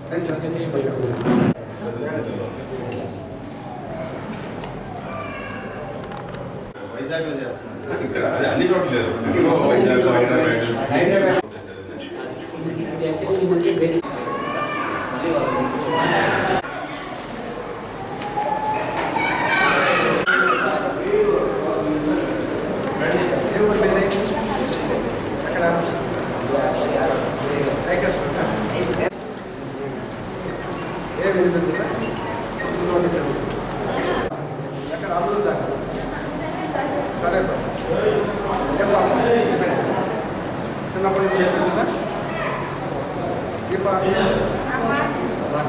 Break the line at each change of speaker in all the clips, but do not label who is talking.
వైజాగ్లో చేస్తున్నాం సార్.
ఇక్కడ అదే అన్ని చోట్ల లేదు ఇంకో వైజాగ్ హైదరాబాద్
ఏ ఊరు మీది? ఎక్కడ? రైకస్పేట? ఏ వినిపిస్తుందా? ఇంకోటి చదువు. ఎక్కడ అల్లు దాకా సరే బా. ఏం బాబు చిన్నప్పటి నుంచి వినిపిస్తుందా దీపా రా.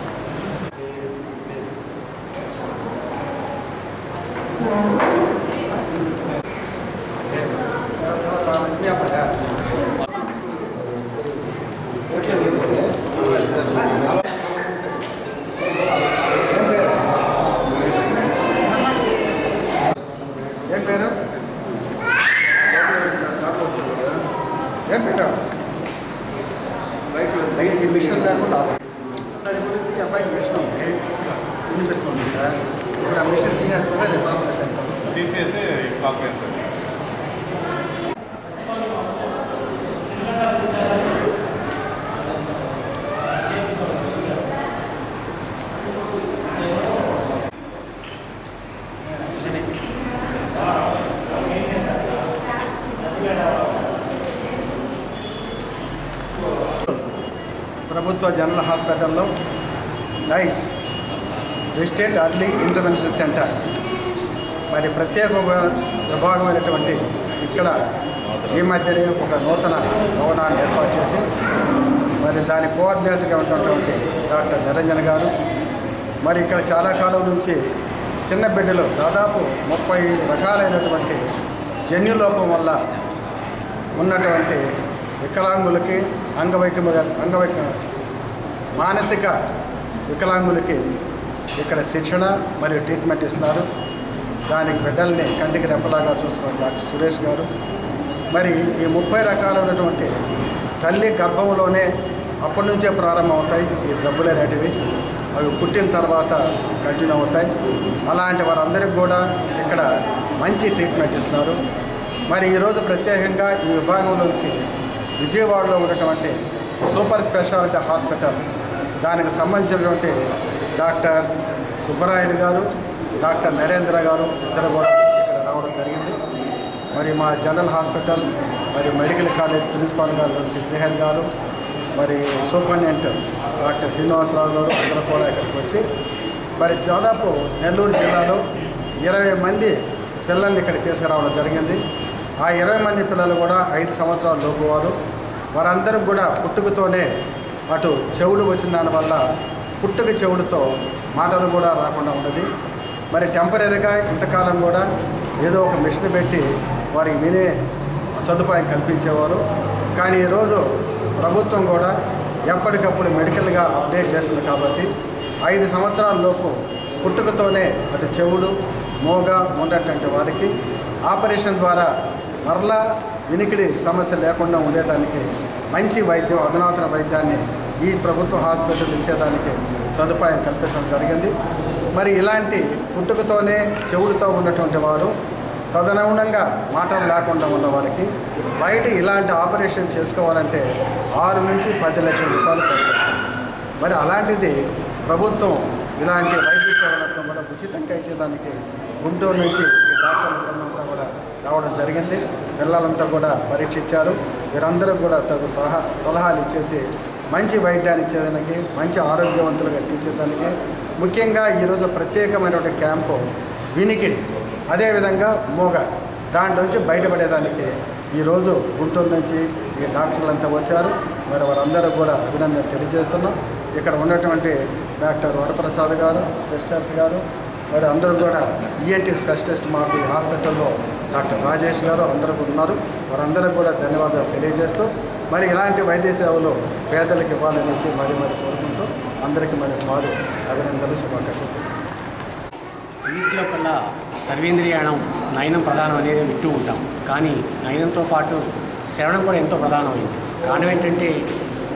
ఏ, అబ్బాయా? ఏం పేరు? ఏం పేరు ఏం పేరు ఈ మిషన్ లేకుండా సరే ఇప్పుడు ఈ అబ్బాయికి మిషన్ ఉంది వినిపిస్తుంది కదా. ఇప్పుడు ఆ మిషన్ తీసేస్తారా రేపు ఆపరేషన్
తీసేసి పాపం ఎంత
ప్రభుత్వ జనరల్ హాస్పిటల్లో నైస్ డిస్టేట్ అర్లీ ఇంటర్వెన్షన్ సెంటర్ మరి ప్రత్యేక విభా- విభాగమైనటువంటి ఇక్కడ ఈ మధ్యనే ఒక నూతన భవనాన్ని ఏర్పాటు చేసి మరి దాని కోఆర్డినేటర్గా ఉన్నటువంటి డాక్టర్ నిరంజన్ గారు మరి ఇక్కడ చాలా కాలం నుంచి చిన్న బిడ్డలు దాదాపు ముప్పై రకాలైనటువంటి జన్యులోపం వల్ల ఉన్నటువంటి వికలాంగులకి అంగవైకల్య అంగవైక మానసిక వికలాంగులకి ఇక్కడ శిక్షణ మరియు ట్రీట్మెంట్ ఇస్తున్నారు దానికి బిడ్డల్ని కంటికి రెప్పలాగా చూస్తున్నారు డాక్టర్ సురేష్ గారు మరి ఈ ముప్పై రకాలైనటువంటి తల్లి గర్భంలోనే అప్పటి నుంచే ప్రారంభమవుతాయి ఈ జబ్బులు అనేటివి అవి పుట్టిన తర్వాత కంటిన్యూ అవుతాయి అలాంటి వారందరికీ కూడా ఇక్కడ మంచి ట్రీట్మెంట్ ఇస్తున్నారు మరి ఈరోజు ప్రత్యేకంగా ఈ విభాగంలోకి విజయవాడలో ఉన్నటువంటి సూపర్ స్పెషాలిటీ హాస్పిటల్ దానికి సంబంధించినటువంటి డాక్టర్ సుబ్బరాయుడు గారు డాక్టర్ నరేంద్ర గారు ఇద్దరు కూడా ఇక్కడ రావడం జరిగింది మరి మా జనరల్ హాస్పిటల్ మరి మెడికల్ కాలేజ్ ప్రిన్సిపాల్ గారు శ్రీహరి గారు మరి సూపరింటెండెంట్ డాక్టర్ శ్రీనివాసరావు గారు అందరూ కూడా ఇక్కడికి వచ్చి మరి దాదాపు నెల్లూరు జిల్లాలో ఇరవై మంది పిల్లల్ని ఇక్కడ తీసుకురావడం జరిగింది ఆ ఇరవై మంది పిల్లలు కూడా ఐదు సంవత్సరాల లోపు వారు వారందరూ కూడా పుట్టుకతోనే అటు చెవుడు వచ్చిన దానివల్ల పుట్టుక చెవుడుతో మాటలు కూడా రాకుండా ఉన్నది మరి టెంపరీగా ఇంతకాలం కూడా ఏదో ఒక మిషన్ పెట్టి వారికి వినే సదుపాయం కల్పించేవారు కానీ ఈరోజు ప్రభుత్వం కూడా ఎప్పటికప్పుడు మెడికల్గా అప్డేట్ చేస్తుంది కాబట్టి ఐదు సంవత్సరాల లోపు పుట్టుకతోనే అటు చెవుడు మోగ ఉండేటువంటి వారికి ఆపరేషన్ ద్వారా మరలా వినికిడి సమస్య లేకుండా ఉండేదానికి మంచి వైద్యం అధునాతన వైద్యాన్ని ఈ ప్రభుత్వ హాస్పిటల్ ఇచ్చేదానికి సదుపాయం కల్పించడం జరిగింది మరి ఇలాంటి పుట్టుకతోనే చెవుడుతో ఉన్నటువంటి వారు తదనుగుణంగా మాటలు లేకుండా ఉన్న వారికి బయట ఇలాంటి ఆపరేషన్ చేసుకోవాలంటే ఆరు నుంచి పది లక్షల రూపాయలు ఖర్చు అవుతుంది మరి అలాంటిది ప్రభుత్వం ఇలాంటి వైద్య సేవలతో కూడా ఉచితంగా ఇచ్చేదానికి గుంటూరు నుంచి ఈ డాక్టర్ల బృందం అంతా కూడా రావడం జరిగింది పిల్లలంతా కూడా పరీక్షించారు వీరందరూ కూడా తగు సలహా సలహాలు ఇచ్చేసి మంచి వైద్యాన్ని ఇచ్చేదానికి మంచి ఆరోగ్యవంతులుగా తీర్చేదానికి ముఖ్యంగా ఈరోజు ప్రత్యేకమైనటువంటి క్యాంపు వినికిడి అదేవిధంగా మోగ దాంట్లో నుంచి బయటపడేదానికి ఈరోజు గుంటూరు నుంచి ఈ డాక్టర్లంతా వచ్చారు మరి వారందరూ కూడా అభినందన తెలియజేస్తున్నాం ఇక్కడ ఉన్నటువంటి డాక్టర్ వరప్రసాద్ గారు సిస్టర్స్ గారు మరి అందరూ కూడా ఈఎన్టీ స్పెషలిస్ట్ మాకు ఈ హాస్పిటల్లో డాక్టర్ రాజేష్ గారు అందరూ కూడా ఉన్నారు వారందరూ కూడా ధన్యవాదాలు తెలియజేస్తూ మరి ఇలాంటి వైద్య సేవలు పేదలకు ఇవ్వాలనేసి మరి మరి కోరుకుంటూ అందరికీ మరి వారు అభినందనలు శుభాకాంక్షలు తెలియజేస్తాం
అన్నింటిలో కల్లా సర్వేంద్రియాణం నయనం ప్రధానం అనేది వింటూ ఉంటాం కానీ నయనంతో పాటు శ్రవణం కూడా ఎంతో ప్రధానమైంది కారణం ఏంటంటే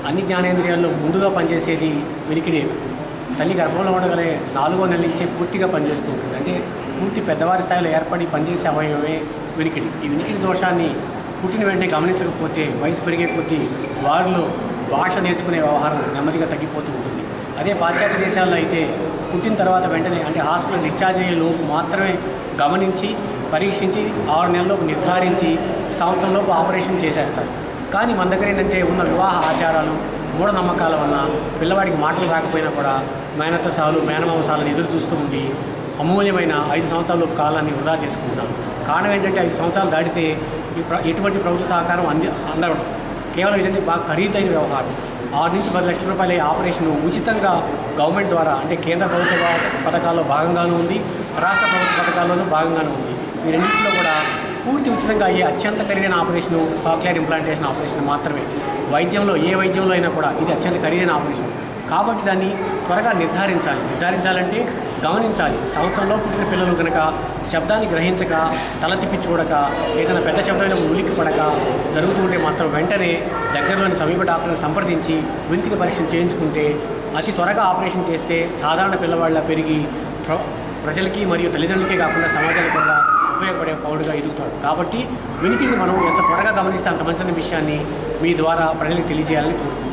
అన్ని జ్ఞానేంద్రియాల్లో ముందుగా పనిచేసేది వినికిడి తల్లి గర్భంలో ఉండగలే నాలుగో నెల నుంచే పూర్తిగా పనిచేస్తూ ఉంటుంది అంటే పూర్తి పెద్దవారి స్థాయిలో ఏర్పడి పనిచేసే అవయవమే వినికిడి ఈ వినికిడి దోషాన్ని పుట్టిన వెంటనే గమనించకపోతే వయసు పెరిగే కొద్దీ వారిలో భాష నేర్చుకునే వ్యవహారం నెమ్మదిగా తగ్గిపోతూ ఉంటుంది అదే పాశ్చాత్య దేశాల్లో అయితే పుట్టిన తర్వాత వెంటనే అంటే హాస్పిటల్ డిశ్చార్జ్ అయ్యే లోపు మాత్రమే గమనించి పరీక్షించి ఆరు నెలల్లోపు నిర్ధారించి సంవత్సరంలోపు ఆపరేషన్ చేసేస్తారు కానీ మన దగ్గర ఏంటంటే ఉన్న వివాహ ఆచారాలు మూఢనమ్మకాల వలన పిల్లవాడికి మాటలు రాకపోయినా కూడా మేనత్తసాలు మేనమాంసాలను ఎదురు చూస్తూ ఉండి అమూల్యమైన ఐదు సంవత్సరాల కాలాన్ని వృధా చేసుకుంటాం కారణం ఏంటంటే ఐదు సంవత్సరాలు దాటితే ఈ ప్ర ఎటువంటి ప్రభుత్వ సహకారం అంది అందడం కేవలం ఇదంటే బాగా ఖరీదైన వ్యవహారం ఆరు నుంచి పది లక్షల రూపాయల ఈ ఆపరేషన్ ఉచితంగా గవర్నమెంట్ ద్వారా అంటే కేంద్ర ప్రభుత్వ పథ- పథకాల్లో భాగంగానూ ఉంది రాష్ట్ర ప్రభుత్వ పథకాల్లోనూ భాగంగానూ ఉంది ఈ రెండింటిలో కూడా పూర్తి ఉచితంగా అయ్యే అత్యంత ఖరీదైన ఆపరేషన్ కాక్లియర్ ఇంప్లాంటేషన్ ఆపరేషన్ మాత్రమే వైద్యంలో ఏ వైద్యంలో అయినా కూడా ఇది అత్యంత ఖరీదైన ఆపరేషన్ కాబట్టి దాన్ని త్వరగా నిర్ధారించాలి నిర్ధారించాలంటే గమనించాలి సంవత్సరంలో పుట్టిన పిల్లలు కనుక శబ్దాన్ని గ్రహించక తల తిప్పి చూడక ఏదైనా పెద్ద శబ్దమైన ఉలిక్కి పడక జరుగుతుంటే మాత్రం వెంటనే దగ్గరలోని సమీప డాక్టర్ని సంప్రదించి వినికిడి పరీక్ష చేయించుకుంటే అతి త్వరగా ఆపరేషన్ చేస్తే సాధారణ పిల్లవాళ్ళ పెరిగి ప్ర ప్రజలకి మరియు తల్లిదండ్రులకే కాకుండా సమాజానికి కూడా ఉపయోగపడే పౌరుడుగా ఎదుగుతాడు కాబట్టి వినికిడిని మనం ఎంత త్వరగా గమనిస్తే అంత మంచి విషయాన్ని మీ ద్వారా ప్రజలకు తెలియజేయాలని కోరుకుంటున్నాను